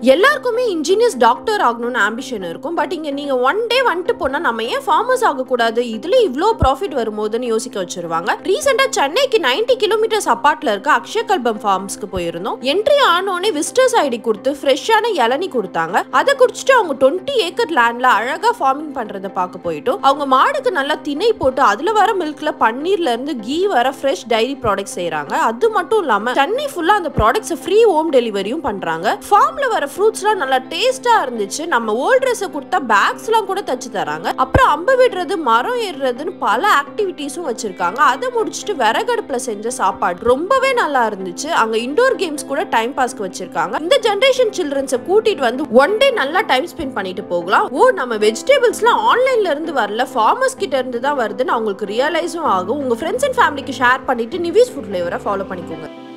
எல்லாருக்குமே engineers doctor ஆகணும்னு ambition இருக்கும் பட் இங்க நீங்க ஒன் டே வந்துட்டு போனா நம்ம ஏன் ஃபார்மர்ஸ் ஆகக்கூடாது இதுல இவ்ளோ ப்ராஃபிட் வரும்போதுன்னு யோசிக்க வச்சிருவாங்க ரீசெண்டா சென்னைக்கு 90 கிலோமீட்டர்ஸ் அப்பார்ட்ல இருக்க அக்ஷயகல்பம் ஃபார்ம்ஸ்க்கு போயிருந்தோம் என்ட்ரி ஆனோடனே விசிட்டர்ஸ் ஐடி கொடுத்து ஃப்ரெஷ்ஷான இளநி கொடுத்தாங்க அதை குடிச்சிட்டு அவங்க டுவெண்ட்டி ஏக்கர் லேண்ட்ல அழகா ஃபார்மிங் பண்றத பார்க்க போயிட்டோம் அவங்க மாடுக்கு நல்லா திணை போட்டு அதுல வர மில்க்ல பன்னீர்ல இருந்து கீ வர ஃப்ரெஷ் டைரி ப்ராடக்ட் செய்றாங்க அது மட்டும் இல்லாம சென்னை ஃபுல்லா அந்த ப்ராடக்ட்ஸ் ஃப்ரீ ஹோம் டெலிவரியும் பண்றாங்க ஃபார்ம்ல வர ஃப்ரூட்ஸ்லாம் நல்லா டேஸ்டா இருந்துச்சு நம்ம ஓல்ட் ட்ரெஸ் கொடுத்தா பேக்ஸ்லாம் கூட தச்சு தராங்க அப்புறம் அம்பு விடுறது மரம் ஏறுறதுன்னு பல ஆக்டிவிட்டீஸும் வச்சிருக்காங்க அதை முடிச்சுட்டு விறகடுப்புல செஞ்ச சாப்பாடு ரொம்பவே நல்லா இருந்துச்சு அங்க இண்டோர் கேம்ஸ் கூட டைம் பாஸ்க்கு வச்சிருக்காங்க இந்த ஜென்ரேஷன் சில்ட்ரன்ஸை கூட்டிட்டு வந்து ஒன் டே நல்லா டைம் ஸ்பெண்ட் பண்ணிட்டு போகலாம் ஓ நம்ம வெஜிடபிள்ஸ்லாம் ஆன்லைன்ல இருந்து வரல ஃபார்மர்ஸ் கிட்ட இருந்து தான் வருதுன்னு அவங்களுக்கு ரியலைஸும் ஆகும் உங்க ஃப்ரெண்ட்ஸ் அண்ட் ஃபேமிலிக்கு ஷேர் பண்ணிட்டு நிவிஸ் ஃபுட் ஃபிளேவரை ஃபாலோ பண்ணிக்கோங்க